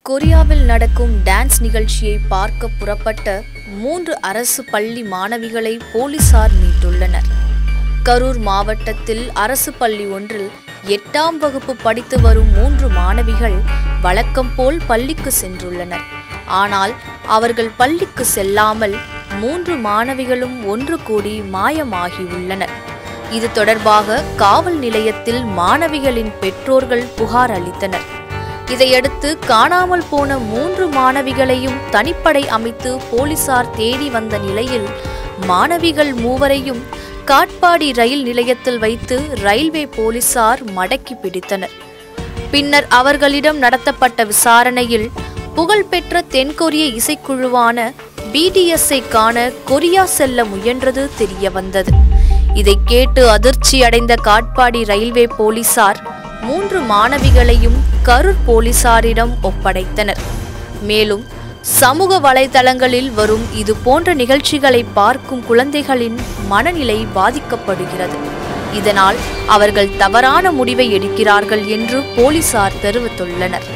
கொரியாவில் நடக்கும் டான்ஸ் நிகழ்ச்சியை பார்க்க புறப்பட்ட மூன்று அரசு பள்ளி மாணவிகளை போலீசார் மீட்டுள்ளனர் கரூர் மாவட்டத்தில் அரசு பள்ளி ஒன்றில் எட்டாம் வகுப்பு படித்து வரும் மூன்று மாணவிகள் வழக்கம் போல் பள்ளிக்கு சென்றுள்ளனர் ஆனால் அவர்கள் பள்ளிக்கு செல்லாமல் மூன்று மாணவிகளும் ஒன்று கூடி மாயமாகியுள்ளனர் இது தொடர்பாக காவல் நிலையத்தில் மாணவிகளின் பெற்றோர்கள் புகார் அளித்தனர் இதையடுத்து காணாமல் போன மூன்று மாணவிகளையும் தனிப்படை அமைத்து போலீசார் தேடி வந்த நிலையில் மாணவிகள் மூவரையும் காட்பாடி ரயில் நிலையத்தில் வைத்து ரயில்வே போலீசார் மடக்கி பிடித்தனர் பின்னர் அவர்களிடம் நடத்தப்பட்ட விசாரணையில் புகழ்பெற்ற தென்கொரிய இசைக்குழுவான பிடிஎஸ்ஐ காண கொரியா செல்ல முயன்றது தெரிய வந்தது இதை கேட்டு அதிர்ச்சி அடைந்த காட்பாடி ரயில்வே போலீசார் மூன்று மாணவிகளையும் கரூர் போலீசாரிடம் ஒப்படைத்தனர் மேலும் சமூக வலைதளங்களில் வரும் இது போன்ற நிகழ்ச்சிகளை பார்க்கும் குழந்தைகளின் மனநிலை பாதிக்கப்படுகிறது இதனால் அவர்கள் தவறான முடிவை எடுக்கிறார்கள் என்று போலீசார் தெரிவித்துள்ளனர்